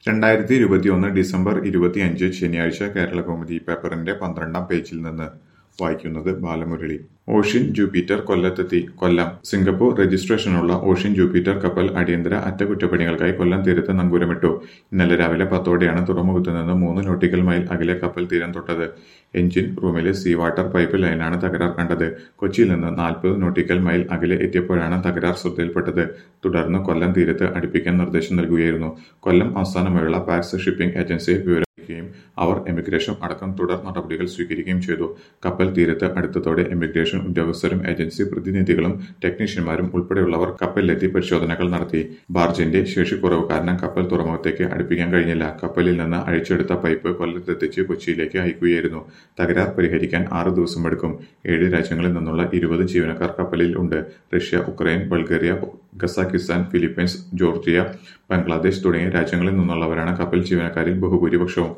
രണ്ടായിരത്തി ഇരുപത്തിയൊന്ന് ഡിസംബർ ഇരുപത്തിയഞ്ച് ശനിയാഴ്ച കേരളകൗമുദി പേപ്പറിന്റെ പന്ത്രണ്ടാം പേജിൽ നിന്ന് വായിക്കുന്നത് ബാലമുരളി ഓഷ്യൻ ജൂപ്പിറ്റർ കൊല്ലത്തെത്തി കൊല്ലം സിംഗപ്പൂർ രജിസ്ട്രേഷനുള്ള ഓഷ്യൻ ജൂപ്പിറ്റർ കപ്പൽ അടിയന്തര അറ്റകുറ്റപ്പണികൾക്കായി കൊല്ലം തീരത്ത് നങ്കൂരമിട്ടു ഇന്നലെ രാവിലെ പത്തോടെയാണ് തുറമുഖത്ത് നിന്ന് മൂന്ന് നോട്ടിക്കൽ മൈൽ അകലെ കപ്പൽ തീരം തൊട്ടത് എഞ്ചിൻ റൂമിലെ സീ വാട്ടർ പൈപ്പ് ലൈനാണ് തകരാർ കണ്ടത് കൊച്ചിയിൽ നിന്ന് നാൽപ്പത് നോട്ടിക്കൽ മൈൽ അകലെ എത്തിയപ്പോഴാണ് തകരാർ ശ്രദ്ധയിൽപ്പെട്ടത് തുടർന്ന് കൊല്ലം തീരത്ത് അടുപ്പിക്കാൻ നിർദ്ദേശം നൽകുകയായിരുന്നു കൊല്ലം ആസ്ഥാനമായുള്ള പാക്സ് ഷിപ്പിംഗ് ഏജൻസിയെ വിവരിക്കുകയും അവർ എമിഗ്രേഷൻ അടക്കം തുടർ നടപടികൾ സ്വീകരിക്കുകയും ചെയ്തു കപ്പൽ തീരത്ത് അടുത്തതോടെ എമിഗ്രേഷൻ ഉദ്യോഗസ്ഥരും ഏജൻസി പ്രതിനിധികളും ടെക്നീഷ്യന്മാരും ഉൾപ്പെടെയുള്ളവർ കപ്പലിലെത്തി പരിശോധനകൾ നടത്തി ബാർജിന്റെ ശേഷിക്കുറവ് കാരണം കപ്പൽ തുറമുഖത്തേക്ക് അടുപ്പിക്കാൻ കഴിഞ്ഞില്ല കപ്പലിൽ നിന്ന് അഴിച്ചെടുത്ത പൈപ്പ് കൊല്ലത്തെത്തിച്ച് കൊച്ചിയിലേക്ക് അയക്കുകയായിരുന്നു തകരാർ പരിഹരിക്കാൻ ആറ് ദിവസമെടുക്കും ഏഴ് രാജ്യങ്ങളിൽ നിന്നുള്ള ഇരുപത് ജീവനക്കാർ കപ്പലിൽ ഉണ്ട് Russia Ukraine Bulgaria Kazakhstan Philippines Georgia Bangladesh തുടങ്ങിയ രാജ്യങ്ങളിൽ നിന്നുള്ളവരാണ് കപ്പൽ ജീവനക്കാരിൽ ബഹുഭൂരിപക്ഷവും